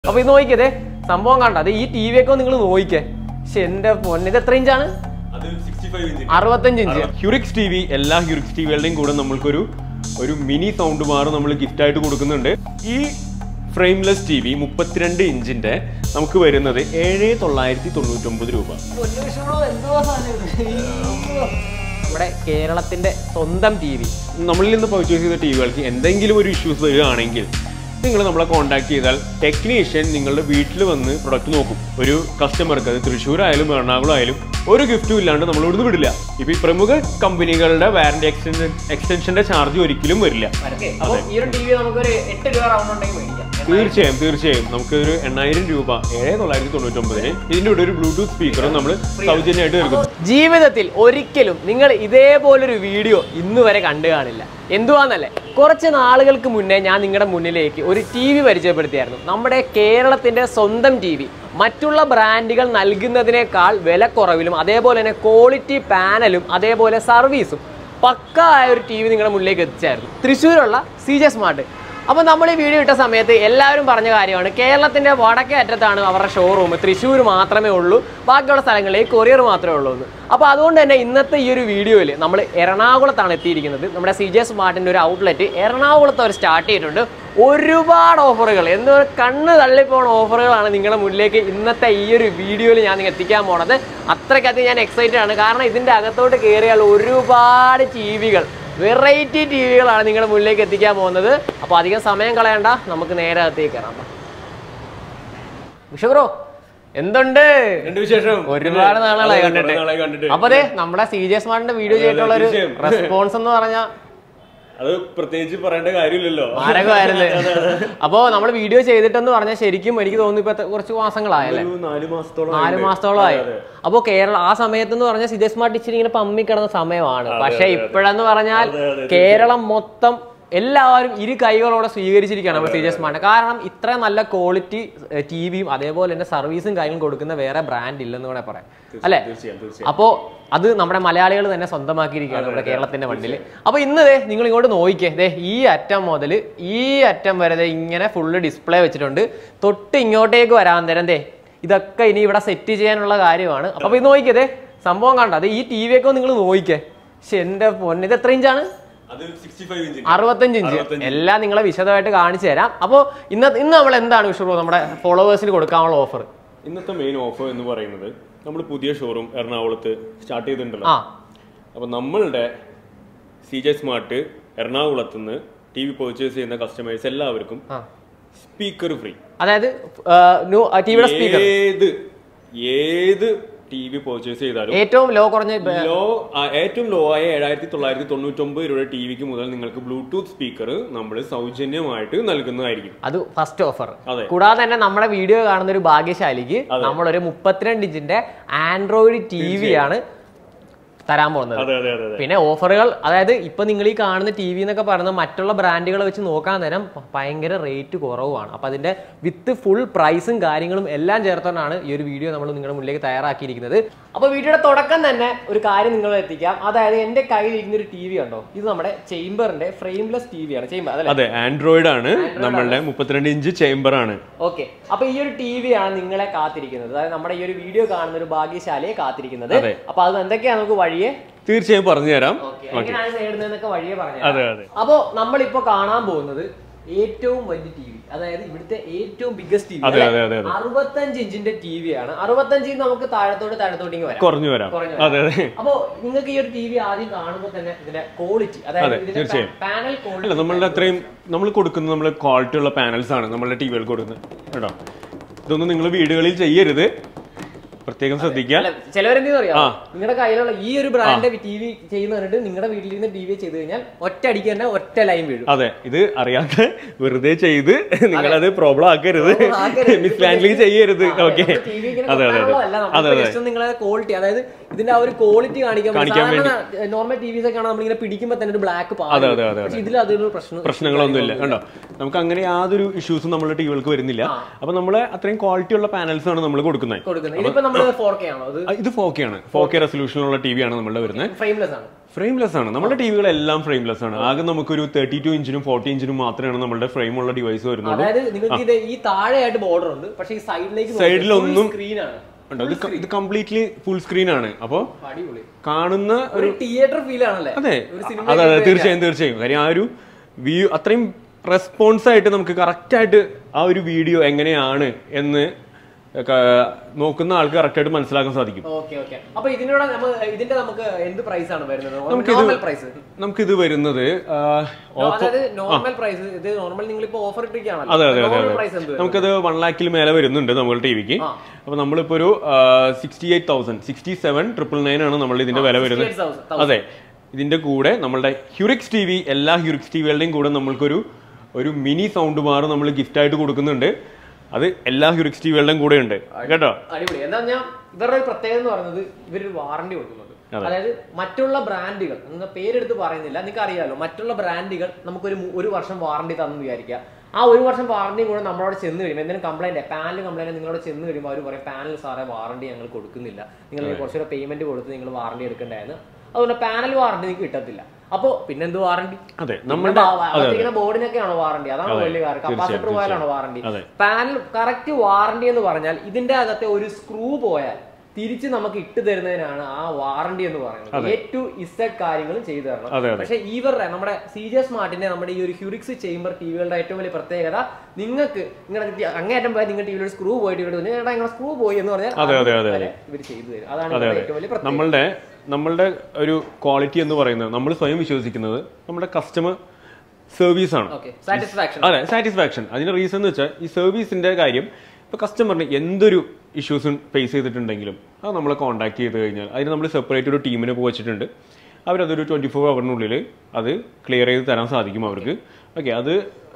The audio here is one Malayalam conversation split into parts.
അപ്പൊ ഇത് നോക്കിയതേ സംഭവം കണ്ട അത് ഈ ടി വി ഒക്കെ നിങ്ങൾ നോക്കിക്കേ പക്ഷെ എന്റെ പൊന്നെ ഇത് എത്ര ഇഞ്ചാണ് അത് 65 ഇഞ്ച് അറുപത്തഞ്ച് ഇഞ്ച് ഹ്യൂറിക്സ് ടി വി എല്ലാ ഹ്യൂറിക്സ് ടിവികളുടെയും കൂടെ നമ്മൾക്കൊരു ഒരു മിനി സൗണ്ട് ബാർ നമ്മൾ ഗിഫ്റ്റ് ആയിട്ട് കൊടുക്കുന്നുണ്ട് ഈ ഫ്രെയിംലെസ് ടി വി മുപ്പത്തിരണ്ട് ഇഞ്ചിന്റെ നമുക്ക് വരുന്നത് ഏഴ് തൊള്ളായിരത്തി തൊണ്ണൂറ്റൊമ്പത് രൂപ നമ്മുടെ കേരളത്തിന്റെ സ്വന്തം ടി വി നമ്മളിൽ നിന്ന് പർച്ചേസ് ചെയ്ത ടിവികൾക്ക് എന്തെങ്കിലും ഒരു ഇഷ്യൂസ് വരികയാണെങ്കിൽ നിങ്ങൾ നമ്മളെ കോൺടാക്ട് ചെയ്താൽ ടെക്നീഷ്യൻ നിങ്ങളുടെ വീട്ടിൽ വന്ന് പ്രൊഡക്റ്റ് നോക്കും ഒരു കസ്റ്റമർക്ക് അത് തൃശ്ശൂർ ആയാലും എറണാകുളം ആയാലും ഒരു ഗിഫ്റ്റും ഇല്ലാണ്ട് നമ്മൾ ഇവിടുന്ന് വിടില്ല ഇപ്പൊ ഈ പ്രമുഖ കമ്പനികളുടെ വാറന്റി എക്സ്റ്റൻഷൻ എക്സ്റ്റൻഷന്റെ ചാർജ് ഒരിക്കലും വരില്ല അപ്പൊ ഈ ഒരു ടി വി നമുക്കൊരു എട്ട് രൂപ റൗണ്ട് ഉണ്ടെങ്കിൽ മേടിക്കാം തീർച്ചയായും തീർച്ചയായും നമുക്ക് ഒരു എണ്ണായിരം രൂപ ഏഴ് തൊള്ളായിരത്തി തൊണ്ണൂറ്റൊമ്പതിന് ഇതിന്റെ കൂടെ ഒരു ബ്ലൂടൂത്ത് സ്പീക്കറും നമ്മൾ സൗജന്യമായിട്ട് നൽകുന്നു ജീവിതത്തിൽ ഒരിക്കലും നിങ്ങൾ ഇതേപോലൊരു വീഡിയോ ഇന്ന് വരെ കണ്ടു കാണില്ല എന്തുവാന്നല്ലേ കുറച്ച് നാളുകൾക്ക് മുന്നേ ഞാൻ നിങ്ങളുടെ മുന്നിലേക്ക് ഒരു ടി വി പരിചയപ്പെടുത്തിയായിരുന്നു നമ്മുടെ കേരളത്തിന്റെ സ്വന്തം ടി വി മറ്റുള്ള ബ്രാൻഡുകൾ നൽകുന്നതിനേക്കാൾ വിലക്കുറവിലും അതേപോലെ തന്നെ ക്വാളിറ്റി പാനലും അതേപോലെ സർവീസും പക്ക ആയ ഒരു ടി വി നിങ്ങളുടെ മുന്നിലേക്ക് എത്തിച്ചായിരുന്നു തൃശ്ശൂരുള്ള സി ജെ സ്മാർട്ട് അപ്പോൾ നമ്മൾ ഈ വീഡിയോ ഇട്ട സമയത്ത് എല്ലാവരും പറഞ്ഞ കാര്യമാണ് കേരളത്തിന്റെ വടക്കേ അറ്റത്താണ് അവരുടെ ഷോറൂം തൃശ്ശൂർ മാത്രമേ ഉള്ളൂ ബാക്കിയുള്ള സ്ഥലങ്ങളിൽ കൊറിയർ മാത്രമേ ഉള്ളൂ എന്ന് അപ്പോൾ അതുകൊണ്ട് തന്നെ ഇന്നത്തെ ഈ ഒരു വീഡിയോയിൽ നമ്മൾ എറണാകുളത്താണ് എത്തിയിരിക്കുന്നത് നമ്മുടെ സി ജെ സ്മാർട്ടിൻ്റെ ഒരു ഔട്ട്ലെറ്റ് എറണാകുളത്ത് അവർ സ്റ്റാർട്ട് ചെയ്തിട്ടുണ്ട് ഒരുപാട് ഓഫറുകൾ എന്ന് കണ്ണ് തള്ളിപ്പോണ ഓഫറുകളാണ് നിങ്ങളുടെ മുന്നിലേക്ക് ഇന്നത്തെ ഈ ഒരു വീഡിയോയിൽ ഞാൻ നിങ്ങൾക്ക് എത്തിക്കാൻ പോണത് അത്രയ്ക്കധികം ഞാൻ എക്സൈറ്റഡ് ആണ് കാരണം ഇതിൻ്റെ അകത്തോട്ട് കയറിയാൽ ഒരുപാട് ടി വികൾ വെറൈറ്റി ടി വികളാണ് നിങ്ങളുടെ മുന്നിലേക്ക് എത്തിക്കാൻ പോകുന്നത് അപ്പോൾ അധികം സമയം കളയണ്ട നമുക്ക് നേരെ അകത്തേക്ക് കയറാം വിഷു ബ്രോ എന്തുണ്ട് രണ്ട് വിശേഷം ഒരുപാട് നാളുകളായി അതെ, കണ്ടിട്ട് കുറേ നാളായി കണ്ടിട്ട് അപ്പൊ അതെ നമ്മുടെ സി ജെ സ്മാർട്ടിന്റെ വീഡിയോ ചെയ്തിട്ടുള്ള ഒരു തീർച്ചയായും. റെസ്പോൺസ് എന്ന് പറഞ്ഞാൽ അത് പ്രത്യേകിച്ച് പറയേണ്ട കാര്യമില്ലല്ലോ മാരകമായിരുന്നു അപ്പോ നമ്മൾ വീഡിയോ ചെയ്തിട്ടെന്ന് പറഞ്ഞാൽ ശരിക്കും എനിക്ക് തോന്നുന്നു ഇപ്പൊ കുറച്ച് മാസങ്ങളായല്ലേ ഒരു നാല് മാസത്തോളം നാല് ആയിട്ടുണ്ട്. മാസത്തോളമായി അതെ, അതെ. അപ്പോ കേരള ആ സമയത്ത് എന്ന് പറഞ്ഞാൽ സിജെ സ്മാർട്ട് ഇച്ചിരി ഇങ്ങനെ പമ്മി കിടന്ന സമയമാണ് പക്ഷെ ഇപ്പോഴെന്ന് പറഞ്ഞാൽ അതെ, അതെ, കേരളം മൊത്തം എല്ലാവരും ഇരു കൈകളോടെ സ്വീകരിച്ചിരിക്കുകയാണ് നമ്മുടെ സി ജെ സ്മാർട്ട് കാരണം ഇത്ര നല്ല ക്വാളിറ്റി ടി വിയും അതേപോലെ തന്നെ സർവീസും കാര്യങ്ങളും കൊടുക്കുന്ന വേറെ ബ്രാൻഡ് ഇല്ലെന്ന് കൂടെ പറയാം അല്ലെ തീർച്ചയായും തീർച്ചയായും അപ്പോ അത് നമ്മുടെ മലയാളികൾ തന്നെ സ്വന്തമാക്കിയിരിക്കുകയാണ് നമ്മുടെ കേരളത്തിന്റെ മണ്ണിൽ അപ്പൊ ഇന്ന് ദേ നിങ്ങൾ ഇങ്ങോട്ട് നോക്കിക്കേ ദേ ഈ അറ്റം മുതൽ ഈ അറ്റം വരെ ദേ ഇങ്ങനെ ഫുള്ള് ഡിസ്പ്ലേ വെച്ചിട്ടുണ്ട് തൊട്ട് ഇങ്ങോട്ടേക്ക് വരാൻ തരം ദേ ഇതൊക്കെ ഇനി ഇവിടെ സെറ്റ് ചെയ്യാനുള്ള കാര്യമാണ് അപ്പൊ ഇത് നോക്കിക്കേ ദേ സംഭവം കണ്ട അത് ഈ ടി വി ഒക്കെ നിങ്ങൾ നോക്കിക്കേ പക്ഷെ എന്റെ പൊന്നെ ഇത് എത്ര ഇഞ്ചാണ് അത് 65 ഇഞ്ച് അറുപത്തഞ്ച് ഇഞ്ച് എല്ലാം നിങ്ങളെ വിശദമായിട്ട് കാണിച്ചു തരാം അപ്പോൾ ഇന്ന് ഇന്ന് നമ്മൾ എന്താണ് വിഷു നമ്മുടെ ഫോളോവേഴ്സിന് കൊടുക്കാനുള്ള ഓഫർ ഇന്നത്തെ മെയിൻ ഓഫർ എന്ന് പറയുന്നത് നമ്മൾ പുതിയ ഷോറൂം എറണാകുളത്ത് സ്റ്റാർട്ട് ചെയ്തിട്ടുണ്ടല്ലോ ആ അപ്പൊ നമ്മളുടെ സി ജെ സ്മാർട്ട് എറണാകുളത്ത് നിന്ന് ടി വി പർച്ചേസ് ചെയ്യുന്ന കസ്റ്റമേഴ്സ് എല്ലാവർക്കും ആ സ്പീക്കർ ഫ്രീ അതായത് ടി വിയുടെ സ്പീക്കർ ഏത് ഏത് ടി വി പർച്ചേസ് ചെയ്താലും ഏറ്റവും ലോ കുറഞ്ഞ ലോ ആ, ഏറ്റവും ലോ ആയ ഏഴായിരത്തി തൊള്ളായിരത്തി തൊണ്ണൂറ്റൊമ്പത് രൂപയുടെ ടി വിക്ക് മുതൽ നിങ്ങൾക്ക് ബ്ലൂടൂത്ത് സ്പീക്കർ നമ്മൾ സൗജന്യമായിട്ട് നൽകുന്നതായിരിക്കും അത് ഫസ്റ്റ് ഓഫർ അതെ. കൂടാതെ തന്നെ നമ്മുടെ വീഡിയോ കാണുന്ന ഒരു ഭാഗ്യശാലിക്ക് നമ്മളൊരു മുപ്പത്തിരണ്ട് ഇഞ്ചിന്റെ ആൻഡ്രോയിഡ് ടി വി ആണ് തരാൻ പോകുന്നത് അതെ അതെ അതെ അതെ പിന്നെ ഓഫറുകൾ അതായത് ഇപ്പൊ നിങ്ങൾ ഈ കാണുന്ന ടി വി എന്നൊക്കെ പറയുന്നത് മറ്റുള്ള ബ്രാൻഡുകൾ വെച്ച് നോക്കാൻ നേരം പ- ഭയങ്കര റേറ്റ് കുറവാണ് അപ്പൊ അതിന്റെ വിത്ത് ഫുൾ പ്രൈസും കാര്യങ്ങളും എല്ലാം ചേർത്തോണ്ടാണ് ഈ ഒരു വീഡിയോ നമ്മൾ നിങ്ങളുടെ മുന്നിലേക്ക് തയ്യാറാക്കിയിരിക്കുന്നത് അപ്പൊ വീഡിയോയുടെ തുടക്കം തന്നെ ഒരു കാര്യം നിങ്ങൾ എത്തിക്കാം അതായത് എന്റെ കയ്യിൽ ഇരിക്കുന്ന ഒരു ടി വി ഉണ്ടോ ഇത് നമ്മുടെ ചേംബറിന്റെ ഫ്രെയിംലെസ് ടി വി ആണ് ചേംബർ അതല്ലേ അതെ ആൻഡ്രോയിഡ് ആണ് നമ്മളുടെ മുപ്പത്തിരണ്ട് ഇഞ്ച് ചേംബർ ആണ് ഓക്കെ അപ്പൊ ഈ ഒരു ടി വി ആണ് നിങ്ങളെ കാത്തിരിക്കുന്നത് അതായത് നമ്മുടെ ഈ ഒരു വീഡിയോ കാണുന്ന ഒരു ഭാഗ്യശാലിയെ കാത്തിരിക്കുന്നത് അതെ. അപ്പൊ അത് എന്തൊക്കെയാണ് നമുക്ക് വഴിയെ തീർച്ചയായും പറഞ്ഞു തരാം ഓക്കെ എങ്ങനെയാണ് നേടുന്നതെന്നൊക്കെ വഴിയെ പറഞ്ഞു അതെ അതെ അപ്പോ നമ്മളിപ്പോ കാണാൻ പോകുന്നത് ഏറ്റവും വലിയ ടി വി അതായത് ഇവിടുത്തെ ഏറ്റവും ബിഗ്ഗസ്റ്റ് ടി അതെ, വി അതെ, അതെ, അതെ. അറുപത്തഞ്ച് ഇഞ്ചിന്റെ ടി വി ആണ് അറുപത്തഞ്ചിൽ നമുക്ക് താഴത്തോട്ട് താഴത്തോട്ടിങ് വരാം കുറഞ്ഞു വരാം കുറഞ്ഞു അതെ അതെ അപ്പോ നിങ്ങൾക്ക് ഈ ഒരു ടി വി ആദ്യം കാണുമ്പോൾ തന്നെ ഇതിന്റെ ക്വാളിറ്റി അതായത് അതെ, ഇതിന്റെ തീർച്ചയായും. പാനൽ അല്ല ക്വാളിറ്റി നമ്മളുടെ അത്രയും നമ്മൾ കൊടുക്കുന്നത് നമ്മൾ ക്വാളിറ്റി ഉള്ള പാനൽസ് ആണ് നമ്മളുടെ ടി വികൾ കൊടുക്കുന്നത് കേട്ടോ ഇതൊന്നും നിങ്ങൾ വീടുകളിൽ ചെയ്യരുത് പ്രത്യേകം ശ്രദ്ധിക്കുക അല്ല ചിലവരെന്തെന്ന് അറിയാം ആ. നിങ്ങളുടെ കയ്യിലുള്ള ഈ ഒരു ബ്രാൻഡ് ടി വി ചെയ്യുന്ന കണ്ടിട്ട് നിങ്ങളുടെ വീട്ടിൽ നിന്ന് ടി വി ചെയ്ത് കഴിഞ്ഞാൽ ഒറ്റ അടിക്ക് തന്നെ ഒറ്റ ലൈൻ വീഴും അതെ ഇത് അറിയാത്ത വെറുതെ ചെയ്ത് നിങ്ങളത് പ്രോബ്ലം ആക്കരുത് ആക്കരുത്. മിസ് ഹാൻഡ്ലിംഗ് ചെയ്യരുത് ഓക്കെ നമ്മുടെ TV ഇങ്ങനെ അതെ അതെ കൊട്ടാനുള്ളതല്ല. അതെ നമുക്ക് അതെ അതെ just നിങ്ങളെ ക്വാളിറ്റി അതായത് ഇതിന്റെ ആ ഒരു ക്വാളിറ്റി കാണിക്കാൻ കാണിക്കാൻ നോർമൽ ടിവിസ് ഒക്കെ ആണെങ്കിൽ നമ്മളിങ്ങനെ പിടിക്കുമ്പോൾ തന്നെ ഒരു ബ്ലാക്ക് അതെ, അതെ, അതെ, പക്ഷെ ഇതിൽ അതൊരു പ്രശ്നം പ്രശ്നങ്ങളൊന്നുമില്ല കണ്ടോ നമുക്ക് അങ്ങനെ യാതൊരു ഇഷ്യൂസും നമ്മുടെ ടിവികൾക്ക് വരുന്നില്ല അപ്പൊ നമ്മള് അത്രയും ക്വാളിറ്റി ഉള്ള പാനൽസ് ആണ് നമ്മൾ കൊടുക്കുന്നത് കൊടുക്കുന്നത് ഇതിപ്പോ നമ്മൾ ഫോർ കെ ആണോ അത് ആ, ഇത് ഫോർ കെ ആണ് ഫോർ കെ റെസൊല്യൂഷനുള്ള ടി വി ആണ് നമ്മളുടെ വരുന്നത് ഫ്രെയിംലെസ് ആണ് ഫ്രെയിംലെസ് ആണ് നമ്മുടെ ടിവികളെല്ലാം ഫ്രെയിംലെസ് ആണ് ആകെ നമുക്കൊരു തേർട്ടി ടു ഇഞ്ചിനും ഫോർട്ടി ഇഞ്ചിനും മാത്രമാണ് നമ്മുടെ ഫ്രെയിം ഉള്ള ഡിവൈസ് വരുന്നത് അതായത് നിങ്ങൾക്ക് ഇത് ഈ താഴെയായിട്ട് ബോർഡർ ഉണ്ട് പക്ഷേ ഈ സൈഡിലേക്ക് സൈഡിലൊന്നും സ്ക്രീൻ ആണ് ഉണ്ടോ? ഇത് ക- ഇത് കംപ്ലീറ്റ്ലി ഫുൾ സ്ക്രീൻ ആണ് അപ്പോൾ അടിപൊളി കാണുന്ന ഒരു തിയേറ്റർ ഫീൽ ആണല്ലേ അതെ ഒരു സിനിമ അതെ അതെ തീർച്ചയായും തീർച്ചയായും കാര്യം ആ ഒരു വ്യൂ അത്രയും റെസ്പോൺസ് ആയിട്ട് നമുക്ക് കറക്റ്റ് ആയിട്ട് ആ ഒരു വീഡിയോ എങ്ങനെയാണ് എന്ന് ക- നോക്കുന്ന ആൾക്ക് കറക്റ്റ് ആയിട്ട് മനസ്സിലാക്കാൻ സാധിക്കും ഓക്കെ ഓക്കെ അപ്പൊ ഇതിനോട് നമ്മൾ ഇതിന്റെ നമുക്ക് എന്ത് പ്രൈസ് ആണ് വരുന്നത് നോർമൽ പ്രൈസ് നമുക്കിത് വരുന്നത് ആ, അതായത് നോർമൽ പ്രൈസ് ഇത് നോർമൽ നിങ്ങൾ ഇപ്പൊ ഓഫർ അതെ ഇട്ടിരിക്കുകയാണല്ലോ അതെ അതെ നോർമൽ അതെ പ്രൈസ് എന്ത് വരും? നമുക്കത് വൺ ലാക്കിൽ മേലെ വരുന്നുണ്ട് നമ്മുടെ ടി വിക്ക് ആ. അപ്പൊ നമ്മളിപ്പോ ഒരു sixty eight thousand sixty seven triple nine ആണ് നമ്മൾ ഇതിന്റെ വില വരുന്നത് 68,000. അതെ ഇതിന്റെ കൂടെ നമ്മളുടെ ഹ്യൂറിക്സ് ടി വി എല്ലാ ഹ്യൂറിക്സ് ടിവികളുടെയും കൂടെ നമ്മൾക്കൊരു ഒരു മിനി സൗണ്ട് ബാർ നമ്മൾ ഗിഫ്റ്റ് ആയിട്ട് കൊടുക്കുന്നുണ്ട് അത് എല്ലാ ഹ്യൂറിക്സ് ടിവികളുടെയും കൂടെ ഉണ്ട് കേട്ടോ അടിപൊളി എന്താ ഞാൻ ഇവരുടെ ഒരു പ്രത്യേകത എന്ന് പറയുന്നത് ഇവരൊരു വാറണ്ടി കൊടുക്കുന്നുണ്ട് അതായത് മറ്റുള്ള ബ്രാൻഡുകൾ നിങ്ങൾ പേരെടുത്ത് പറയുന്നില്ല നിങ്ങൾക്ക് അറിയാലോ മറ്റുള്ള ബ്രാൻഡുകൾ നമുക്കൊരു മു- ഒരു വർഷം വാറണ്ടി തന്നു വിചാരിക്കുക ആ ഒരു വർഷം വാറണ്ടി കൂടെ നമ്മളോട് ചെന്ന് കഴിയുമ്പോൾ എന്തെങ്കിലും കംപ്ലൈന്റ് പാനൽ കംപ്ലൈന്റ് നിങ്ങളോട് ചെന്ന് കഴിയുമ്പോൾ അവർ പറയും പാനൽ സാറേ വാറണ്ടി ഞങ്ങൾ കൊടുക്കുന്നില്ല നിങ്ങൾ കുറച്ചുകൂടെ പേയ്മെന്റ് കൊടുത്ത് നിങ്ങൾ വാറണ്ടി എടുക്കേണ്ടായിരുന്നു അതുപോലെ പാനൽ വാറണ്ടി നിങ്ങൾക്ക് കിട്ടത്തില്ല അപ്പോ പിന്നെന്ത് വാറണ്ടി അതെ നമ്മളുടെ അകത്തിരിക്കുന്ന ബോർഡിനൊക്കെയാണോ വാറണ്ടി അതാണ് വലിയ കാര്യം കപ്പാസിറ്റർ പോയാലാണോ വാറണ്ടി അതെ. പാനൽ കറക്റ്റ് വാറണ്ടി എന്ന് പറഞ്ഞാൽ ഇതിന്റെ അകത്തെ ഒരു സ്ക്രൂ പോയാൽ തിരിച്ച് നമുക്ക് ഇട്ട് തരുന്നതിനാണ് ആ വാറണ്ടി എന്ന് പറയുന്നത് എ ടു ഇസഡ് കാര്യങ്ങളും ചെയ്തു അതെ, തരണം അതെ. പക്ഷെ ഇവരുടെ നമ്മുടെ സി ജെ സ്മാർട്ടിന്റെ നമ്മുടെ ഈ ഒരു ഹ്യൂറിക്സ് ചേംബർ ടിവികളുടെ ഏറ്റവും വലിയ പ്രത്യേകത നിങ്ങൾക്ക് നിങ്ങളുടെ അങ്ങേറ്റം പോയി നിങ്ങൾ ടിവിയിൽ സ്ക്രൂ പോയിട്ട് ഇവിടെ നിങ്ങളുടെ ഇങ്ങനെ സ്ക്രൂ പോയി എന്ന് പറഞ്ഞാൽ അതെ, അതെ, അതെ, വരെ ഇവർ ചെയ്തു തരും അതാണ് ഇവരുടെ ഏറ്റവും വലിയ പ്രത്യേകത നമ്മളുടെ നമ്മളുടെ ഒരു ക്വാളിറ്റി എന്ന് പറയുന്നത് നമ്മൾ സ്വയം വിശ്വസിക്കുന്നത് നമ്മുടെ കസ്റ്റമർ സർവീസ് ആണ് ഓക്കെ സാറ്റിസ്ഫാക്ഷൻ അതെ സാറ്റിസ്ഫാക്ഷൻ അതിന് റീസൺ എന്ന് വെച്ചാൽ ഈ സർവീസിന്റെ കാര്യം ഇപ്പൊ കസ്റ്റമറിന് എന്തൊരു ഇഷ്യൂസും ഫേസ് ചെയ്തിട്ടുണ്ടെങ്കിലും അത് നമ്മളെ കോൺടാക്ട് ചെയ്ത് കഴിഞ്ഞാൽ അതിന് നമ്മൾ സെപ്പറേറ്റ് ഒരു ടീമിനെ പോയി വെച്ചിട്ടുണ്ട് അവരതൊരു ട്വന്റി ഫോർ അവറിനുള്ളിൽ അത് ക്ലിയർ ചെയ്ത് തരാൻ സാധിക്കും അവർക്ക് ഓക്കെ അത്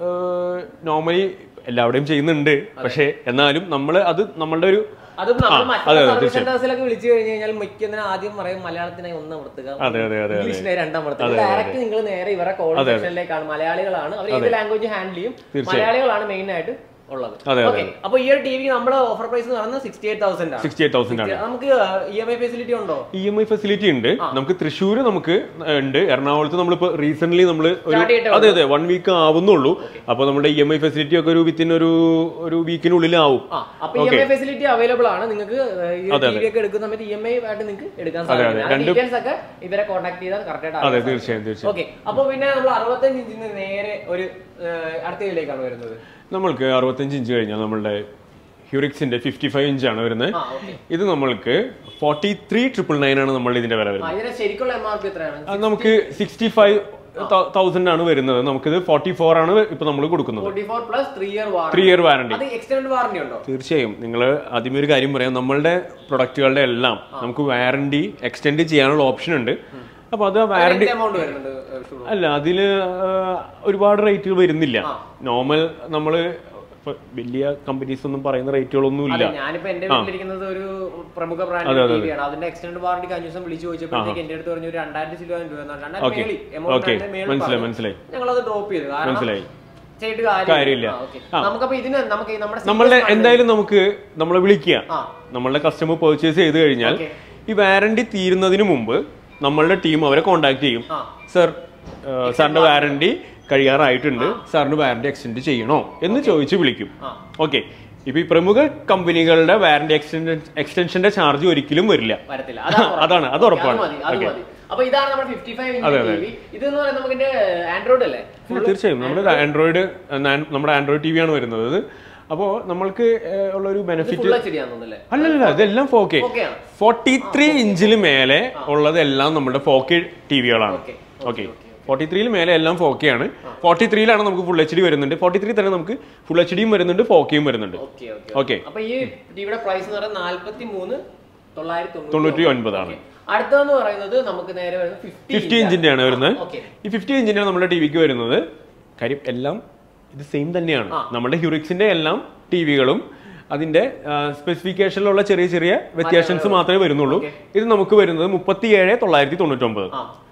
നോർമലി എല്ലാവരുടെയും ചെയ്യുന്നുണ്ട് പക്ഷേ എന്നാലും നമ്മൾ അത് നമ്മളുടെ ഒരു അത് നമ്മൾ ആ, മറ്റുള്ള അതെ, അതെ, സർവീസ് തീർച്ചയായും. സെന്റേഴ്സിലൊക്കെ വിളിച്ചു കഴിഞ്ഞ് കഴിഞ്ഞാൽ മിക്കതിന് ആദ്യം പറയും മലയാളത്തിനായി ഒന്ന് അമർത്തുക അതെ അതെ അതെ ഇംഗ്ലീഷിനെ രണ്ടാം അമർത്തുക ഡയറക്റ്റ് നിങ്ങൾ നേരെ ഇവരെ കോൾ സെക്ഷനിലേക്കാണ് മലയാളികളാണ് അവർ ഏത് ലാംഗ്വേജ് ഹാൻഡിൽ ചെയ്യും മലയാളികളാണ് മെയിൻ ആയിട്ട് ഉള്ളത് അതെ, ഓക്കെ അപ്പൊ ഈ ഒരു ടി വിക്ക് നമ്മുടെ ഓഫർ പ്രൈസ് എന്ന് പറയുന്നത് സിക്സ്റ്റി എയ്റ്റ് തൗസൻഡ് ആണ് സിക്സ്റ്റി എയ്റ്റ് തൗസൻഡ് ആണ് നമുക്ക് ഇ എം ഐ ഫെസിലിറ്റി ഉണ്ടോ ഇ എം ഐ ഫെസിലിറ്റി ഉണ്ട് നമുക്ക് തൃശ്ശൂർ നമുക്ക് ഉണ്ട് എറണാകുളത്ത് നമ്മളിപ്പോ റീസെന്റ് നമ്മൾ ഒരു Start ചെയ്തിട്ടേ അതെ അതെ വൺ വീക്ക് ആവുന്നുള്ളൂ അപ്പൊ നമ്മുടെ ഇ എം ഐ ഫെസിലിറ്റി ഒക്കെ ഒരു വിത്തിൻ ഒരു ഒരു വീക്കിനുള്ളിൽ ആവും ആ അപ്പൊ E M I facility available ആണ് നിങ്ങൾക്ക് ഈ ടി വി ഒക്കെ എടുക്കുന്ന സമയത്ത് ഇ എം ഐ ആയിട്ട് നിങ്ങൾക്ക് എടുക്കാൻ സാധിക്കും ഡീറ്റെയിൽസ് ഒക്കെ ഇവരെ കോൺടാക്ട് ചെയ്താൽ കറക്റ്റ് അതെ ആയിട്ട് തീർച്ചയായും തീർച്ചയായും ഓക്കെ അപ്പൊ പിന്നെ നമ്മൾ അറുപത്തഞ്ച് ഇഞ്ചിന് നേരെ ഒരു ഏഹ്, അടുത്ത ഇതിലേക്കാണ് വരുന്നത് നമ്മൾക്ക് അറുപത്തഞ്ച് ഇഞ്ച് കഴിഞ്ഞാൽ നമ്മളുടെ ഹ്യൂറിക്സിന്റെ ഫിഫ്റ്റി ഫൈവ് ഇഞ്ച് ആണ് വരുന്നത് ആ ഓക്കെ ഇത് നമ്മൾക്ക് ഫോർട്ടി ത്രീ ട്രിപ്പിൾ നയൻ ആണ് നമ്മൾ ഇതിന്റെ വില വരുന്നത് ആ ഇതിന്റെ ശരിക്കുള്ള എം ആർ പി എത്രയാണ് അത് നമുക്ക് സിക്സ്റ്റി ഫൈവ് തൗസൻഡ് ആണ് വരുന്നത് നമുക്കിത് ഫോർട്ടി ഫോർ ആണ് ഇപ്പൊ നമ്മൾ കൊടുക്കുന്നത് forty four plus three year three warranty year warranty അത് എക്സ്റ്റൻഡ് വാറണ്ടി ഉണ്ടോ തീർച്ചയായും നിങ്ങൾ ആദ്യമേ ഒരു കാര്യം പറയാം നമ്മളുടെ പ്രൊഡക്റ്റുകളുടെ എല്ലാം നമുക്ക് വാറണ്ടി എക്സ്റ്റെൻഡ് ചെയ്യാനുള്ള ഓപ്ഷൻ ഉണ്ട് അപ്പൊ അത് വാറണ്ടി എമൗണ്ട് വരുന്നുണ്ട് ഏഹ്, ഷുറു. അല്ല അതില് ആ, ഒരുപാട് റേറ്റുകൾ വരുന്നില്ല നോർമൽ നമ്മള് ഇപ്പൊ വലിയ കമ്പനീസ് ഒന്നും പറയുന്ന റേറ്റുകളൊന്നും ഇല്ല അതെ ഞാനിപ്പോ എന്റെ വീട്ടിലിരിക്കുന്നത് ഒരു പ്രമുഖ ബ്രാൻഡ് ടിവിയാണ് അതിന്റെ എക്സ്റ്റൻഡ് വാറണ്ടി കഴിഞ്ഞ ദിവസം വിളിച്ചു ചോദിച്ചപ്പോഴത്തേക്ക് എന്റെ അടുത്ത് പറഞ്ഞു ഒരു രണ്ടായിരത്തി ചിലോ രൂപ രണ്ടായിരത്തി Okay. മേളി എമൗണ്ട് Okay. മനസ്സിലായി, മനസ്സിലായി. ഞങ്ങൾ അത് ഡ്രോപ്പ് ചെയ്തു കാരണം മനസ്സിലായി ചെയ്തിട്ട് കാര്യമില്ല. കാര്യമില്ല ആ, okay. നമുക്കപ്പോ ഇതിന് നമുക്ക് ഈ നമ്മുടെ നമ്മളുടെ എന്തായാലും നമുക്ക് നമ്മളെ വിളിക്കുക ആ. നമ്മളുടെ കസ്റ്റമർ പർച്ചേസ് ചെയ്ത് കഴിഞ്ഞാൽ Okay. ഈ വാറണ്ടി തീരുന്നതിന് മുമ്പ് നമ്മളുടെ ടീം അവരെ കോൺടാക്ട് ചെയ്യും ആ. സർ സാറിന്റെ വാറണ്ടി കഴിയാറായിട്ടുണ്ട് സാറിന് വാറണ്ടി എക്സ്റ്റെൻഡ് ചെയ്യണോ എന്ന് ചോദിച്ച് വിളിക്കും ആ. ഓക്കെ ഇപ്പൊ ഈ പ്രമുഖ കമ്പനികളുടെ വാറണ്ടി എക്സ്റ്റൻഷൻ എക്സ്റ്റൻഷന്റെ ചാർജ് ഒരിക്കലും വരില്ല വരത്തില്ല അതാണ് ഉറപ്പ്. അതാണ്, അത് Okay, ഉറപ്പാണ്. മതി, അത് Okay. മതി. അപ്പൊ ഇതാണ് നമ്മുടെ ഫിഫ്റ്റി ഫൈവ് അതെ, ഇഞ്ച് അതെ. ടി വി ഇത് എന്ന് പറയുന്നത് നമുക്ക് ആൻഡ്രോയിഡ് അല്ലേ ഇല്ല, തീർച്ചയായും നമ്മുടെ ആൻഡ്രോയിഡ് നമ്മുടെ ആൻഡ്രോയിഡ് ടി വി ആണ് വരുന്നത് ഇത് അപ്പോൾ നമ്മൾക്ക് ഏഹ്, ഉള്ള ഒരു ബെനിഫിറ്റ് ഫുൾ എച്ച് ഡി ആണെന്നല്ലേ അല്ലല്ല ഇതെല്ലാം ഫോർ കെ Okay ആണ്. ഫോർട്ടി ത്രീ ഇഞ്ചിന് മേലെ ഉള്ളതെല്ലാം നമ്മുടെ ഫോർ കെ ടി വികളാണ് Okay, ഓക്കെ ഫോർട്ടി ത്രീയിൽ മേലെ എല്ലാം ഫോർ കെ ആണ് ഫോർട്ടി ത്രീയിലാണ് നമുക്ക് ഫുൾ എച്ച് ഡി വരുന്നുണ്ട് ഫോർട്ടി ത്രീ തന്നെ നമുക്ക് ഫുൾ എച്ച് ഡിയും വരുന്നുണ്ട് ഫോർ കെയും വരുന്നുണ്ട് ഓക്കെ ഓക്കെ ഓക്കെ അപ്പൊ ഈ ടിവിയുടെ പ്രൈസ് എന്ന് പറയുന്നത് നാല്പത്തി മൂന്ന് തൊള്ളായിരത്തി തൊണ്ണൂറ്റി ഒൻപതാണ് അടുത്തതെന്ന് പറയുന്നത് നമുക്ക് നേരെ വരുന്നത് ഫിഫ്റ്റി ഫിഫ്റ്റി ഇഞ്ചിന്റെ ആണ് വരുന്നത് ഓക്കെ ഈ ഫിഫ്റ്റി ഇഞ്ചിന്റെ നമ്മുടെ ടി വിക്ക് വരുന്നത് കാര്യം എല്ലാം ഇത് സെയിം തന്നെയാണ് നമ്മുടെ ഹ്യൂറിക്സിന്റെ എല്ലാം ടി വികളും അതിന്റെ സ്പെസിഫിക്കേഷനിലുള്ള ചെറിയ ചെറിയ വ്യത്യാസങ്ങൾ മാത്രമേ വരുന്നുള്ളൂ ഇത് നമുക്ക് വരുന്നത് മുപ്പത്തി ഏഴ് തൊള്ളായിരത്തി തൊണ്ണൂറ്റൊമ്പത് ആ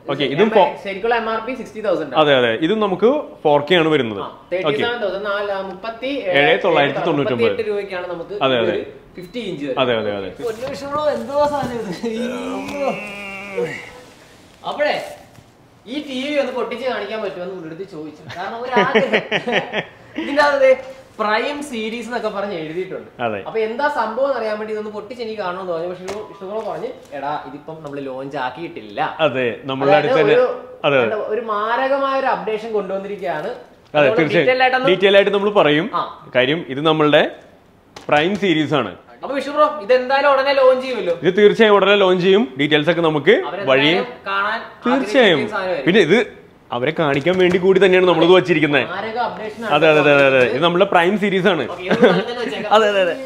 ഓക്കെ ഇതും ഫോ- ശരിക്കുള്ള M R P sixty thousand അതെ അതെ ഇതും നമുക്ക് ഫോർ കെ ആണ് വരുന്നത് തേർട്ടി ഓക്കെ സെവൻ തൗസൻഡ് നാല് മുപ്പത്തി ഏഴ് തൊള്ളായിരത്തി തൊണ്ണൂറ്റൊമ്പത്. എട്ട് രൂപയ്ക്കാണ് നമുക്ക് അതെ, അതെ. ഫിഫ്റ്റി ഇഞ്ച് അതെ അതെ അതെ എന്തുവാ സാധനം ഇത് അയ്യോ. അപ്പോഴേ ഈ ടി വി ഒന്ന് പൊട്ടിച്ച് കാണിക്കാൻ പറ്റുമെന്ന് പുള്ളിടത്ത് ചോദിച്ചു കാരണം ഒരു ആഗ്രഹം ഇതിന്റെ അകത്ത് പ്രൈം സീരീസ് എന്നൊക്കെ പറഞ്ഞ് എഴുതിയിട്ടുണ്ട് അതെ അപ്പൊ എന്താ സംഭവം എന്ന് അറിയാൻ വേണ്ടി ഇതൊന്ന് പൊട്ടിച്ച് എനിക്ക് കാണണമെന്ന് തോന്നി പക്ഷെ ഇഷ്ടങ്ങളോ പറഞ്ഞ് എടാ ഇതിപ്പം നമ്മൾ ലോഞ്ച് ആക്കിയിട്ടില്ല അതെ നമ്മളുടെ അതായത് അടുത്ത് തന്നെ ഒരു അതെ എന്താ, ഒരു മാരകമായ ഒരു അപ്ഡേഷൻ കൊണ്ടുവന്നിരിക്കുകയാണ് അതെ അതുകൊണ്ട് detail തീർച്ചയായും ആയിട്ടൊന്ന് ഡീറ്റെയിൽ ആയിട്ട് നമ്മൾ പറയും ആ. കാര്യം ഇത് നമ്മളുടെ പ്രൈം സീരീസ് ആണ് അപ്പൊ വിഷ്ണു ബ്രോ ഇത് എന്തായാലും ഉടനെ ലോഞ്ച് ചെയ്യുമല്ലോ ഇത് തീർച്ചയായും ഉടനെ ലോഞ്ച് ചെയ്യും ഡീറ്റെയിൽസ് ഒക്കെ നമുക്ക് വഴിയെ അവരെന്തായാലും കാണാൻ തീർച്ചയായും ആഗ്രഹിക്കുന്ന സാധനമായിരിക്കും. പിന്നെ ഇത് അവരെ കാണിക്കാൻ വേണ്ടി കൂടി തന്നെയാണ് നമ്മളിത് വെച്ചിരിക്കുന്നത് മാരക അപ്ഡേഷൻ അതെ അതെ അതെ അതെ ഇത് നമ്മുടെ പ്രൈം സീരീസ് ആണ് അതെ, അതെ, അതെ.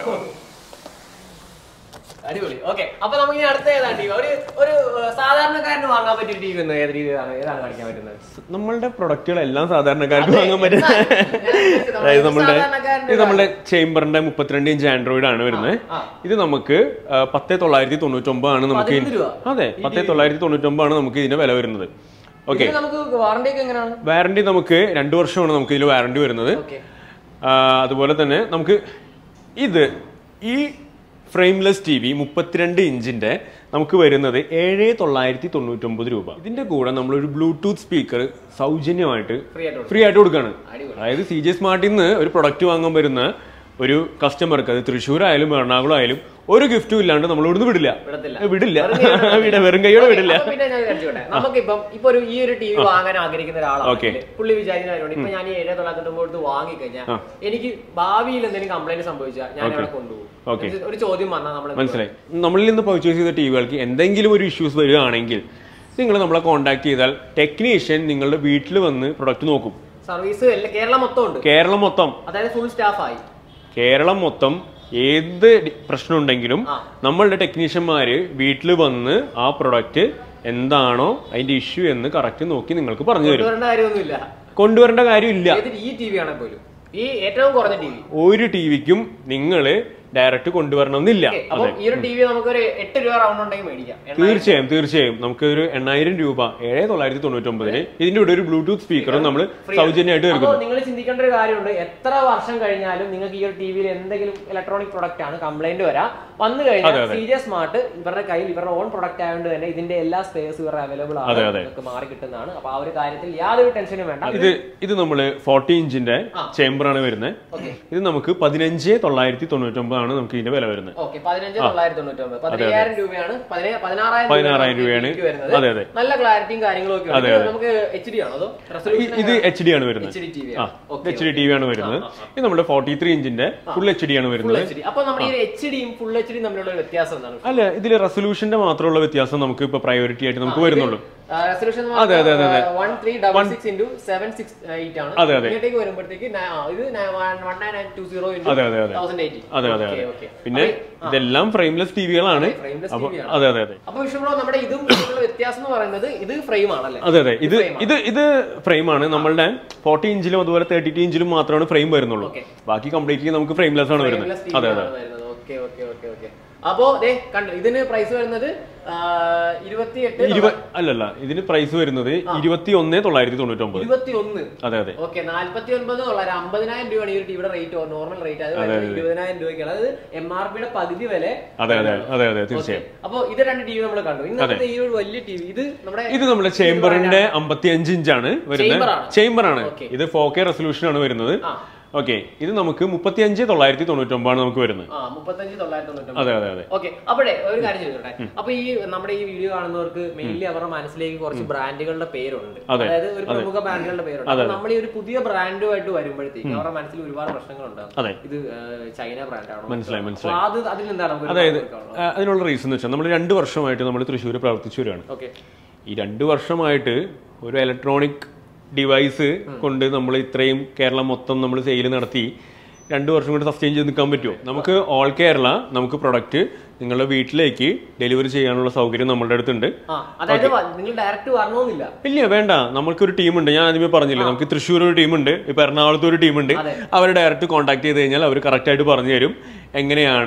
അടിപൊളി ഓക്കെ അപ്പൊ നമുക്ക് ഇനി അടുത്ത ഏതാണ് ടി വി ഒരു ഒരു ഏഹ്, സാധാരണക്കാരന് വാങ്ങാൻ പറ്റിയ ടി വി എന്ന് ഏത് രീതിയിലാണ് ഏതാണ് കാണിക്കാൻ പറ്റുന്നത് നമ്മളുടെ പ്രൊഡക്റ്റുകളെല്ലാം സാധാരണക്കാർക്ക് അതെ, വാങ്ങാൻ പറ്റുന്ന ഞാൻ ഉദ്ദേശിച്ചത് അതായത് നമ്മളുടെ സാധാരണക്കാരന്റെ ഇത് നമ്മളുടെ ചേംബറിന്റെ മുപ്പത്തിരണ്ട് ഇഞ്ച് ആൻഡ്രോയിഡ് ആണ് വരുന്നത് ആ. ഇത് നമുക്ക് ആ, പത്ത് തൊള്ളായിരത്തി തൊണ്ണൂറ്റൊമ്പത് ആണ് നമുക്ക് പതിനൊന്ന് രൂപ. അതെ പത്ത് തൊള്ളായിരത്തി തൊണ്ണൂറ്റൊമ്പത് ആണ് നമുക്ക് ഇതിന്റെ വില വരുന്നത് ഓക്കെ ഇതിന് നമുക്ക് വാറണ്ടി ഒക്കെ എങ്ങനെയാണ് വാറണ്ടി നമുക്ക് രണ്ട് വർഷമാണ് നമുക്ക് ഇതിൽ വാറണ്ടി വരുന്നത് ഓക്കെ ആ, അതുപോലെ തന്നെ നമുക്ക് ഇത് ഈ ഫ്രെയിംലെസ് ടി വി മുപ്പത്തിരണ്ട് ഇഞ്ചിന്റെ നമുക്ക് വരുന്നത് ഏഴ് തൊള്ളായിരത്തി തൊണ്ണൂറ്റൊമ്പത് രൂപ ഇതിന്റെ കൂടെ നമ്മളൊരു ബ്ലൂടൂത്ത് സ്പീക്കർ സൗജന്യമായിട്ട് ഫ്രീ ആയിട്ട് ഫ്രീ ആയിട്ട് കൊടുക്കുകയാണ് അടിപൊളി. അതായത് സി ജെ സ്മാർട്ടിൽ നിന്ന് ഒരു പ്രൊഡക്റ്റ് വാങ്ങാൻ വരുന്ന ഒരു കസ്റ്റമർക്ക് അത് തൃശ്ശൂർ ആയാലും എറണാകുളം ആയാലും ഒരു ഗിഫ്റ്റും ഇല്ലാണ്ട് നമ്മൾ ഇവിടുന്ന് വിടില്ല വിടത്തില്ല. ഏ, വിടില്ല വെറും കൈയോടെ വിട വെറും കൈയോടെ വിടില്ല അപ്പൊ പിന്നെ ഞാൻ കാണിച്ചോട്ടെ നമുക്കിപ്പം ഇപ്പൊ ഒരു ഈ ഒരു ടി വി വാങ്ങാൻ ആഗ്രഹിക്കുന്ന ഓക്കേ. ഒരാളാണ് പുള്ളി വിചാരിക്കുന്നവരോട് ഇപ്പൊ ഞാൻ ഈ ഏഴ് തൊള്ളായിരത്തി കൊടുത്ത് വാങ്ങിക്കഴിഞ്ഞാൽ എനിക്ക് ഭാവിയിൽ എന്തെങ്കിലും കംപ്ലൈന്റ് സംഭവിച്ചാൽ ഞാൻ ഇവിടെ കൊണ്ടുപോകും ഓക്കേ. ഒരു- ഒരു ചോദ്യം വന്നാൽ നമ്മൾ മനസ്സിലായി നമ്മളിൽ നിന്ന് പർച്ചേസ് ചെയ്ത ടി വികൾക്ക് എന്തെങ്കിലും ഒരു ഇഷ്യൂസ് വരികയാണെങ്കിൽ നിങ്ങൾ നമ്മളെ കോൺടാക്ട് ചെയ്താൽ ടെക്നീഷ്യൻ നിങ്ങളുടെ വീട്ടിൽ വന്ന് പ്രൊഡക്റ്റ് നോക്കും സർവീസ് കേരളം മൊത്തം ഉണ്ട് കേരളം മൊത്തം അതായത് ഫുൾ സ്റ്റാഫ് ആയി കേരളം മൊത്തം ഏത് ഡി- പ്രശ്നമുണ്ടെങ്കിലും ആ. നമ്മളുടെ ടെക്നീഷ്യന്മാര് വീട്ടിൽ വന്ന് ആ പ്രൊഡക്റ്റ് എന്താണോ അതിന്റെ ഇഷ്യൂ എന്ന് കറക്റ്റ് നോക്കി നിങ്ങൾക്ക് പറഞ്ഞു തരും കൊണ്ടുവരേണ്ട കാര്യമൊന്നുമില്ല കൊണ്ടുവരേണ്ട കാര്യമില്ല ഏത് ഈ ടി വി ആണെങ്കിൽ പോലും ഈ ഏറ്റവും കുറഞ്ഞ ടി വി ഒരു ടി വിക്കും നിങ്ങൾ ഡയറക്റ്റ് കൊണ്ടുവരണമെന്നില്ല അപ്പൊ ഈ ഒരു ടി വി നമുക്ക് ഒരു എട്ട് രൂപ റൗണ്ട് ഉണ്ടെങ്കിൽ മേടിക്കാം എണ്ണ- തീർച്ചയായും തീർച്ചയായും നമുക്ക് ഒരു എണ്ണായിരം രൂപ ഏഴ് തൊള്ളായിരത്തി തൊണ്ണൂറ്റി ഒമ്പതിന് ഇതിന്റെ കൂടെ ഒരു ബ്ലൂടൂത്ത് സ്പീക്കറും നമ്മൾ സൗജന്യമായിട്ട് അപ്പൊ എടുക്കുന്നു നിങ്ങൾ ചിന്തിക്കേണ്ട ഒരു കാര്യമുണ്ട് എത്ര വർഷം കഴിഞ്ഞാലും നിങ്ങൾക്ക് ഈ ഒരു ടിവിയിൽ എന്തെങ്കിലും ഇലക്ട്രോണിക് പ്രൊഡക്റ്റ് ആണ് കംപ്ലൈന്റ് വരാം വന്നു കഴിഞ്ഞാൽ സി ജെ സ്മാർട്ട് ഇവരുടെ കയ്യിൽ ഇവരുടെ ഓൺ പ്രൊഡക്റ്റ് ആയതുകൊണ്ട് തന്നെ ഇതിന്റെ എല്ലാ സ്പേസ് ഇവരുടെ അവൈലബിൾ ആണ് അതെ, അതെ. നിങ്ങൾക്ക് മാറി കിട്ടുന്നതാണ് അപ്പൊ ആ ഒരു കാര്യത്തിൽ യാതൊരു ടെൻഷനും വേണ്ട ഇത് ഇത് നമ്മള് ഫോർട്ടി ഇഞ്ചിന്റെ ആ. ചേംബർ ആണ് വരുന്നത് ഓക്കെ ഇത് നമുക്ക് പതിനഞ്ച് തൊള്ളായിരത്തി തൊണ്ണൂറ്റി ഒമ്പതാണ് നമുക്ക് ഇതിന്റെ വില വരുന്നത് ഓക്കെ പതിനഞ്ച് തൊള്ളായിരത്തി തൊണ്ണൂറ്റി ഒമ്പത് പതിനയ്യായിരം രൂപയാണ് പതിനേ- പതിനാറായിരം പതിനാറായിരം രൂപയാണ് രൂപയാണ്. ഇതിക്ക് വരുന്നത് അതെ, അതെ. നല്ല ക്ലാരിറ്റിയും കാര്യങ്ങളും ഒക്കെ ഉണ്ട്. ഇത് നമുക്ക് എച്ച് ഡി ആണോ അതോ റെസൊല്യൂഷൻ ഇത് എച്ച് ഡി ആണ് വരുന്നത് എച്ച് ഡി ടി വി ആ എച്ച് ഡി ടി വി ആണ് വരുന്നത് ഇത് നമ്മുടെ ഫോർട്ടി ത്രീ ഇഞ്ചിന്റെ ഫുൾ എച്ച് ഡി ആണ് വരുന്നത് എച്ച് ഡി അപ്പൊ നമ്മുടെ ഈ എച്ച് ഡിയും ഫുൾ എച്ച് ഡിയും തമ്മിലുള്ള ഒരു വ്യത്യാസം എന്താണ് അല്ല ഇതിൽ റെസൊല്യൂഷന്റെ മാത്രമുള്ള വ്യത്യാസം നമുക്ക് ഇപ്പൊ പ്രയോറിറ്റി ആയിട്ട് നമുക്ക് വരുന്നുള്ളൂ റെസൊല്യൂഷൻ അതെ, അതെ, അതെ, അതെ. One three double six into seven six eight ആണ് അതെ, അതെ. ഇങ്ങോട്ടേക്ക് വരുമ്പോഴത്തേക്ക് ന- ആ, ഇത് one nine nine two zero അതെ, അതെ, അതെ. തൗസൻഡ് എയ്റ്റി അതെ അതെ അതെ പിന്നെ ഇതെല്ലാം ഫ്രെയിംലെസ് ടിവികളാണ് frameless അപ്പൊ TV ആണ്. അതെ അതെ അതെ അപ്പൊ വിഷ്ണു നമ്മുടെ ഇതും തമ്മിലുള്ള വ്യത്യാസം എന്ന് പറയുന്നത് ഇത് ഫ്രെയിം ആണല്ലേ അതെ അതെ ഇത് ഇത് ഇത് ഫ്രെയിം ആണ് നമ്മളുടെ ഫോർട്ടി ഇഞ്ചിലും അതുപോലെ തേർട്ടി ടു ഇഞ്ചിലും മാത്രമാണ് ഫ്രെയിം വരുന്നുള്ളൂ Okay. ബാക്കി കംപ്ലീറ്റ്ലി നമുക്ക് ഫ്രെയിംലെസ് ആണ് വരുന്നത് Frameless TV അതെ അതെ ആണ് വരുന്നത് ഓക്കെ ഓക്കെ ഓക്കെ ഓക്കെ അപ്പോ ദേ കണ്ടു ഇതിന് പ്രൈസ് വരുന്നത് ഇരുപത്തിയെട്ട് ഇരുപ അല്ലല്ല ഇതിന് പ്രൈസ് വരുന്നത് ഇരുപത്തി ഒന്ന് തൊള്ളായിരത്തി തൊണ്ണൂറ്റി ഒമ്പത് ഇരുപത്തി ഒന്ന് അതെ അതെ ഓക്കെ നാല്പത്തി ഒൻപത് തൊള്ളായിരം അമ്പതിനായിരം രൂപയാണ് ഈ ഒരു ടിവിയുടെ റേറ്റ് നോർമൽ റേറ്റ് അത് വരുന്നത് ഇരുപതിനായിരം രൂപയ്ക്കാണ് അതായത് എം ആർ പിയുടെ പകുതി വില അതെ അതെ അതെ അതെ തീർച്ചയായും അപ്പൊ ഇത് രണ്ട് ടിവി നമ്മൾ കണ്ടു ഇന്നത്തെ ഈ ഒരു വലിയ ടിവി ഇത് നമ്മുടെ ഇത് നമ്മുടെ ചേംബറിന്റെ അമ്പത്തി അഞ്ച് ഇഞ്ചാണ് വരുന്നത് Chamber ആണ്. ചേംബർ ആണ് Okay. ഇത് ഫോർ കെ റെസൊല്യൂഷൻ ആണ് വരുന്നത് ആ ഓക്കെ ഇത് നമുക്ക് മുപ്പത്തി അഞ്ച് തൊള്ളായിരത്തി തൊണ്ണൂറ്റി ഒമ്പതാണ് നമുക്ക് വരുന്നത് ആ മുപ്പത്തഞ്ച് തൊള്ളായിരത്തി തൊണ്ണൂറ്റി അതെ അതെ അതെ ഓക്കെ അപ്പോഴേ ഒരു കാര്യം ചോദിച്ചോട്ടെ അപ്പൊ ഈ നമ്മുടെ ഈ വീഡിയോ കാണുന്നവർക്ക് മെയിൻലി അവരുടെ മനസ്സിലേക്ക് കുറച്ച് ബ്രാൻഡുകളുടെ പേരുണ്ട് അതെ. അതായത് ഒരു പ്രമുഖ ബ്രാൻഡുകളുടെ പേരുണ്ട് അപ്പൊ നമ്മൾ ഈ ഒരു പുതിയ ബ്രാൻഡുമായിട്ട് വരുമ്പോഴത്തേക്ക് അവരുടെ മനസ്സിൽ ഒരുപാട് പ്രശ്നങ്ങളുണ്ടാകും അതെ ഇത് ഏഹ്, ചൈന ബ്രാൻഡാണോ മനസ്സിലായി അപ്പൊ മനസ്സിലായി അത് അതിൽ എന്താണ് നമുക്ക് അതായത് ആ, അതിനുള്ള റീസൺ എന്ന് വെച്ചാൽ നമ്മൾ രണ്ട് വർഷമായിട്ട് നമ്മൾ തൃശ്ശൂർ പ്രവർത്തിച്ചു വരികയാണ് ഓക്കെ ഈ രണ്ട് വർഷമായിട്ട് ഒരു ഇലക്ട്രോണിക് ഡിവൈസ് കൊണ്ട് നമ്മൾ ഇത്രയും കേരളം മൊത്തം നമ്മൾ സെയിൽ നടത്തി രണ്ട് വർഷം കൊണ്ട് സസ്റ്റെയിൻ ചെയ്ത് നിൽക്കാൻ പറ്റുമോ നമുക്ക് ഓൾ കേരള നമുക്ക് പ്രൊഡക്റ്റ് നിങ്ങളുടെ വീട്ടിലേക്ക് ഡെലിവറി ചെയ്യാനുള്ള സൗകര്യം നമ്മളുടെ അടുത്തുണ്ട് ആ അതായത് വ- നിങ്ങൾ ഡയറക്റ്റ് വരണമെന്നില്ല ഇല്ല വേണ്ട നമുക്കൊരു ടീമുണ്ട് ഞാൻ ആദ്യമേ പറഞ്ഞില്ലേ നമുക്ക് തൃശ്ശൂർ ഒരു ടീമുണ്ട് ഇപ്പൊ എറണാകുളത്ത് ഒരു ടീമുണ്ട് അതെ. അവർ ഡയറക്റ്റ് കോൺടാക്ട് ചെയ്ത് കഴിഞ്ഞാൽ അവർ കറക്റ്റ് ആയിട്ട് പറഞ്ഞു തരും എങ്ങനെയാണ്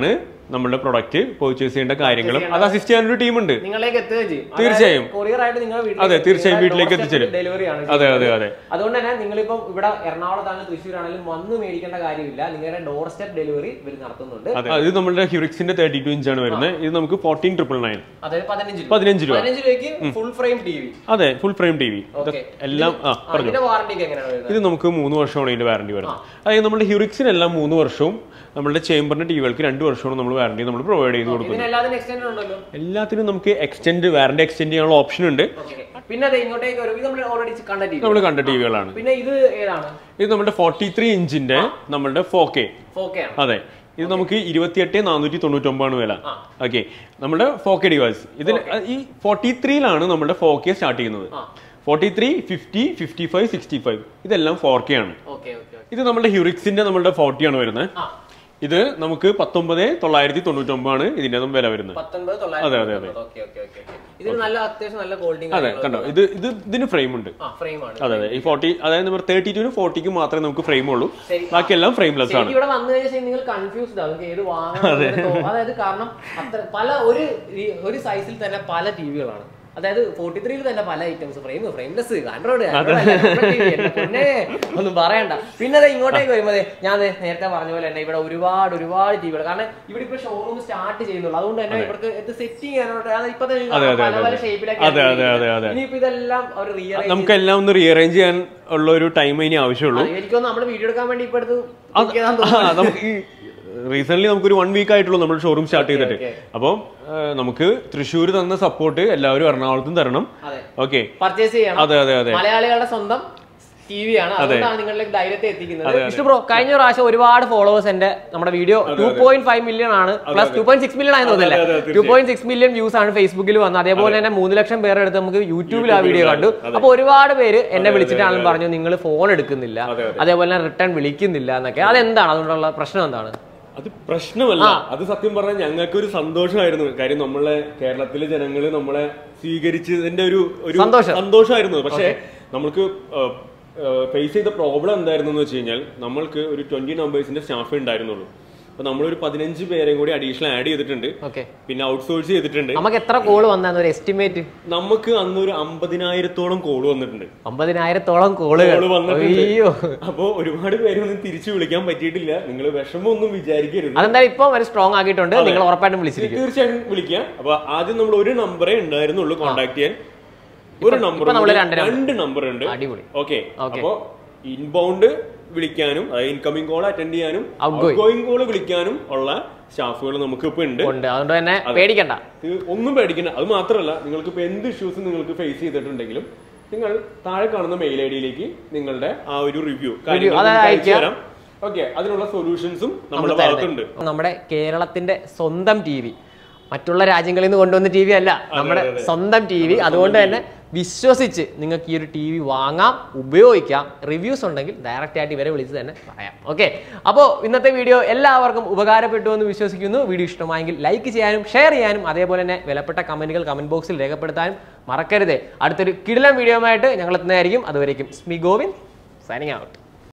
നമ്മുടെ പ്രൊഡക്റ്റ് പർച്ചേസ് ചെയ്യേണ്ട കാര്യങ്ങളും അത് അസിസ്റ്റ് ചെയ്യാൻ ഒരു ടീമുണ്ട് നിങ്ങളിലേക്ക് എത്തുകയും ചെയ്യും തീർച്ചയായും. കൊറിയർ ആയിട്ട് നിങ്ങളുടെ അതെ, തീർച്ചയായും വീട്ടിലേക്ക് എത്തിച്ചേരും. ഡെലിവറി ആണ് അതെ അതെ അതെ അതുകൊണ്ട് തന്നെ നിങ്ങളിപ്പം ഇവിടെ എറണാകുളത്താണെങ്കിലും തൃശ്ശൂരാണെങ്കിലും വന്ന് മേടിക്കേണ്ട കാര്യമില്ല നിങ്ങളുടെ ഡോർ സ്റ്റെപ്പ് ഡെലിവറി ഇവർ നടത്തുന്നുണ്ട് അതെ ഇത് നമ്മുടെ ഹ്യൂറിക്സിന്റെ തേർട്ടി ടു ഇഞ്ച് ആണ് വരുന്നത് ഇത് നമുക്ക് ഫോർട്ടീൻ ട്രിപ്പിൾ നയൻ അതായത് പതിനഞ്ച് രൂപ പതിനഞ്ച് രൂപ പതിനഞ്ച് രൂപയ്ക്ക് ഫുൾ ഫ്രെയിം ടി വി അതെ full frame TV okay എല്ലാം ആ പറഞ്ഞു ഇതിന്റെ വാറണ്ടി ഒക്കെ എങ്ങനെയാണ് വരുന്നത് ഇത് നമുക്ക് മൂന്ന് വർഷമാണ് ഇതിന്റെ വാറണ്ടി വരുന്നത് അതായത് നമ്മുടെ ഹ്യൂറിക്സിനെല്ലാം മൂന്ന് വർഷവും നമ്മുടെ ചേംബറിന്റെ ടിവികൾക്ക് രണ്ട് വർഷമാണ് നമ്മൾ വാറണ്ടി നമ്മൾ പ്രൊവൈഡ് ചെയ്ത് കൊടുക്കുന്നത് ഇതിന് എല്ലാത്തിനും എക്സ്റ്റൻഡ് ഉണ്ടല്ലോ എല്ലാത്തിനും നമുക്ക് എക്സ്റ്റെൻഡ് വാറണ്ടി എക്സ്റ്റെൻഡ് ചെയ്യാനുള്ള ഓപ്ഷൻ ഉണ്ട് ഓക്കെ പിന്നെ അതെ ഇങ്ങോട്ടേക്ക് വരും ഇത് നമ്മൾ ഓൾറെഡി കണ്ട ടി വി നമ്മൾ കണ്ട ടിവികളാണ് പിന്നെ ഇത് ഏതാണ് ഇത് നമ്മുടെ ഫോർട്ടി ത്രീ ഇഞ്ചിന്റെ നമ്മുടെ ഫോർ കെ ഫോക്കെ ആണ് അതെ ഇത് നമുക്ക് ഇരുപത്തിയെട്ട് നാനൂറ്റി തൊണ്ണൂറ്റൊമ്പതാണ് വില ഓക്കെ നമ്മുടെ ഫോർ കെ ഡിവൈസ് ഇതിൽ ഈ ഫോർട്ടി ത്രീയിലാണ് നമ്മുടെ ഫോർ കെ സ്റ്റാർട്ട് ചെയ്യുന്നത് ആ. Forty three fifty fifty five sixty five ഇതെല്ലാം ഫോർ കെ ആണ് ഓക്കെ ഓക്കെ ഇത് നമ്മുടെ ഹ്യൂറിക്സിന്റെ നമ്മുടെ ഫോർട്ടി ആണ് വരുന്നത് ആ ഇത് നമുക്ക് പത്തൊമ്പത് തൊള്ളായിരത്തി തൊണ്ണൂറ്റൊമ്പതാണ് ഇതിന്റെ അതും വില വരുന്നത് പത്തൊൻപത് അതെ, അതെ, അതെ. തൊള്ളായിരത്തി ഓക്കെ ഓക്കെ ഓക്കെ ഇതിന് നല്ല അത്യാവശ്യം നല്ല ക്വാളിറ്റി അതെ കണ്ടോ ഇത് ഇത് ഇതിന് ഫ്രെയിം ഉണ്ട് ആ ഫ്രെയിം ആണ് അതെ അതെ ഈ ഫോർട്ടി അതായത് നമ്മൾ തേർട്ടി ടുവിന് ഫോർട്ടിക്ക് മാത്രമേ നമുക്ക് ഫ്രെയിം ഉള്ളൂ ശരി. ബാക്കിയെല്ലാം ഫ്രെയിംലെസ് ആണ് ശരിക്കും ഇവിടെ വന്നു കഴിഞ്ഞാൽ നിങ്ങൾ കൺഫ്യൂസ്ഡ് ആവും നിങ്ങൾക്ക് ഏത് വാങ്ങണം എന്ന് തോ- അതായത് കാരണം അത്ര പല ഒരു രീ- ഒരു സൈസിൽ തന്നെ പല ടിവികളാണ് അതായത് ഫോർട്ടി ത്രീയിൽ തന്നെ പല ഐറ്റംസ് ഫ്രെയിം ഫ്രെയിംലെസ് ആൻഡ്രോയിഡ് പിന്നെ ഒന്നും പറയണ്ട പിന്നെ ദേ ഇങ്ങോട്ടേക്ക് വരുമ്പോൾ ദേ ഞാൻ ദേ നേരത്തെ പറഞ്ഞ പോലെ തന്നെ ഇവിടെ ഒരുപാട് ഒരുപാട് ടിവികൾ കാരണം ഇവിടെ ഇപ്പൊ ഷോറൂം സ്റ്റാർട്ട് ചെയ്യുന്നുള്ളൂ അതുകൊണ്ട് തന്നെ ഇവർക്ക് ഇത് സെറ്റ് ചെയ്യാനായിട്ട് അതായത് ഇപ്പൊ തന്നെ അതെ, അതെ, പല പല അതെ. ഷേപ്പിലൊക്കെ അതെ, അതെ, അതെ, അതെ. ഇനിയിപ്പോ ഇതെല്ലാം അവർ റിയൽ നമുക്ക് എല്ലാം ഒന്ന് റീഅറേഞ്ച് ചെയ്യാൻ ഉള്ള ഒരു ടൈം ഇനി ആവശ്യമുള്ളൂ എനിക്കൊന്ന് നമ്മൾ വീഡിയോ എടുക്കാൻ വേണ്ടി ഇപ്പൊ എടുത്ത് അത് ഇരിക്കുന്നതാന്ന് ആ, നമുക്ക് ഈ റീസെന്റ് നമുക്കൊരു വൺ വീക്ക് ആയിട്ടുള്ളൂ നമ്മൾ ഷോറൂം സ്റ്റാർട്ട് ചെയ്തിട്ട് okay. അപ്പോൾ നമുക്ക് തൃശ്ശൂർ തന്ന സപ്പോർട്ട് എല്ലാവരും എറണാകുളത്തും തരണം അതെ ഓക്കെ പർച്ചേസ് ചെയ്യണം അതെ അതെ അതെ മലയാളികളുടെ സ്വന്തം ടി വി ആണ് അതുകൊണ്ടാണ് നിങ്ങളിലേക്ക് ധൈര്യത്തെ എത്തിക്കുന്നത് വിഷ്ണു ബ്രോ കഴിഞ്ഞ പ്രാവശ്യം ഒരുപാട് ഫോളോവേഴ്സ് എന്റെ നമ്മുടെ video two point five million ആണ് plus two point six million ആയെന്ന് അതെ, അതെ, തോന്നില്ല two point six million views ആണ് ഫേസ്ബുക്കിൽ വന്നത് അതേപോലെ തന്നെ മൂന്ന് ലക്ഷം പേരെ അടുത്ത് നമുക്ക് യൂട്യൂബിൽ ആ വീഡിയോ കണ്ടു അപ്പൊ ഒരുപാട് പേര് എന്നെ വിളിച്ചിട്ടാണെങ്കിലും പറഞ്ഞു നിങ്ങൾ ഫോൺ എടുക്കുന്നില്ല അതേപോലെ തന്നെ റിട്ടേൺ വിളിക്കുന്നില്ല എന്നൊക്കെ അതെന്താണ് അതുകൊണ്ടുള്ള പ്രശ്നം എന്താണ് അത് പ്രശ്നമല്ല അത് സത്യം പറഞ്ഞാൽ ഞങ്ങൾക്ക് ഒരു സന്തോഷമായിരുന്നു കാര്യം നമ്മളെ കേരളത്തിലെ ജനങ്ങൾ നമ്മളെ സ്വീകരിച്ചതിന്റെ ഒരു ഒരു സന്തോഷം. സന്തോഷമായിരുന്നു പക്ഷേ നമ്മൾക്ക് ഫേസ് ചെയ്ത പ്രോബ്ലം എന്തായിരുന്നു എന്ന് വെച്ച് കഴിഞ്ഞാൽ നമ്മൾക്ക് ഒരു ട്വന്റി നമ്പേഴ്സിന്റെ സ്റ്റാഫേ ഉണ്ടായിരുന്നുള്ളൂ അപ്പൊ നമ്മളൊരു പതിനഞ്ച് പേരെയും കൂടി അഡീഷണൽ ആഡ് ചെയ്തിട്ടുണ്ട് ഓക്കെ പിന്നെ ഔട്ട്സോഴ്സ് ചെയ്തിട്ടുണ്ട് നമുക്ക് എത്ര കോള് വന്നാന്ന് ഒരു എസ്റ്റിമേറ്റ് നമുക്ക് അന്ന് ഒരു അമ്പതിനായിരത്തോളം കോള് വന്നിട്ടുണ്ട് അമ്പതിനായിരത്തോളം കോളുകൾ കോള് വന്നിട്ടുണ്ട് അയ്യോ അപ്പോ ഒരുപാട് പേരെ ഒന്നും തിരിച്ചു വിളിക്കാൻ പറ്റിയിട്ടില്ല നിങ്ങൾ വിഷമമൊന്നും വിചാരിക്കരുത് അതെന്തായാലും ഇപ്പൊ ഒരു സ്ട്രോങ് ആക്കിയിട്ടുണ്ട് നിങ്ങൾ ഉറപ്പായിട്ടും വിളിച്ചിരിക്കും തീർച്ചയായും വിളിക്കാം അപ്പൊ ആദ്യം നമ്മൾ ഒരു നമ്പറേ ഉണ്ടായിരുന്നുള്ളൂ കോണ്ടാക്ട് ചെയ്യാൻ ഒരു നമ്പർ ഇപ്പൊ നമ്മള് രണ്ട് number. രണ്ട് നമ്പർ ഉണ്ട് അടിപൊളി ഓക്കെ Okay. അപ്പോ ഇൻബൗണ്ട് വിളിക്കാനും അതായത് ഇൻകമിംഗ് കോൾ അറ്റൻഡ് ചെയ്യാനും Outgoing. ഔട്ട്ഗോയിങ് കോൾ വിളിക്കാനും ഉള്ള സ്റ്റാഫുകൾ നമുക്ക് ഇപ്പൊ ഉണ്ട് ഉണ്ട് അതുകൊണ്ട് തന്നെ പേടിക്കണ്ട ഇത് ഒന്നും പേടിക്കണ്ട അത് മാത്രമല്ല നിങ്ങൾക്ക് ഇപ്പൊ എന്ത് ഇഷ്യൂസ് നിങ്ങൾക്ക് ഫേസ് ചെയ്തിട്ടുണ്ടെങ്കിലും നിങ്ങൾ താഴെ കാണുന്ന മെയിൽ ഐ ഡിയിലേക്ക് നിങ്ങളുടെ ആ ഒരു റിവ്യൂ അത് അയക്കുക. ഓക്കെ അതിനുള്ള സൊല്യൂഷൻസും നമ്മുടെ ഭാഗത്തുണ്ട് നമ്മുടെ കേരളത്തിന്റെ സ്വന്തം ടി വി മറ്റുള്ള രാജ്യങ്ങളിൽ നിന്ന് കൊണ്ടുവന്ന ടി വി അല്ല നമ്മുടെ സ്വന്തം ടി വി അതുകൊണ്ട് തന്നെ വിശ്വസിച്ച് നിങ്ങൾക്ക് ഈ ഒരു ടി വി വാങ്ങാം ഉപയോഗിക്കാം റിവ്യൂസ് ഉണ്ടെങ്കിൽ ഡയറക്റ്റ് ആയിട്ട് ഇവരെ വിളിച്ച് തന്നെ പറയാം ഓക്കെ അപ്പോൾ ഇന്നത്തെ വീഡിയോ എല്ലാവർക്കും ഉപകാരപ്പെട്ടു എന്ന് വിശ്വസിക്കുന്നു വീഡിയോ ഇഷ്ടമായെങ്കിൽ ലൈക്ക് ചെയ്യാനും ഷെയർ ചെയ്യാനും അതേപോലെ തന്നെ വിലപ്പെട്ട കമന്റുകൾ കമന്റ് ബോക്സിൽ രേഖപ്പെടുത്താനും മറക്കരുത് അടുത്തൊരു കിടിലം വീഡിയോ ആയിട്ട് ഞങ്ങൾ എത്തുന്നതായിരിക്കും അതുവരേക്കും സ്മി ഗോവിന്ദ് സൈനിങ് ഔട്ട്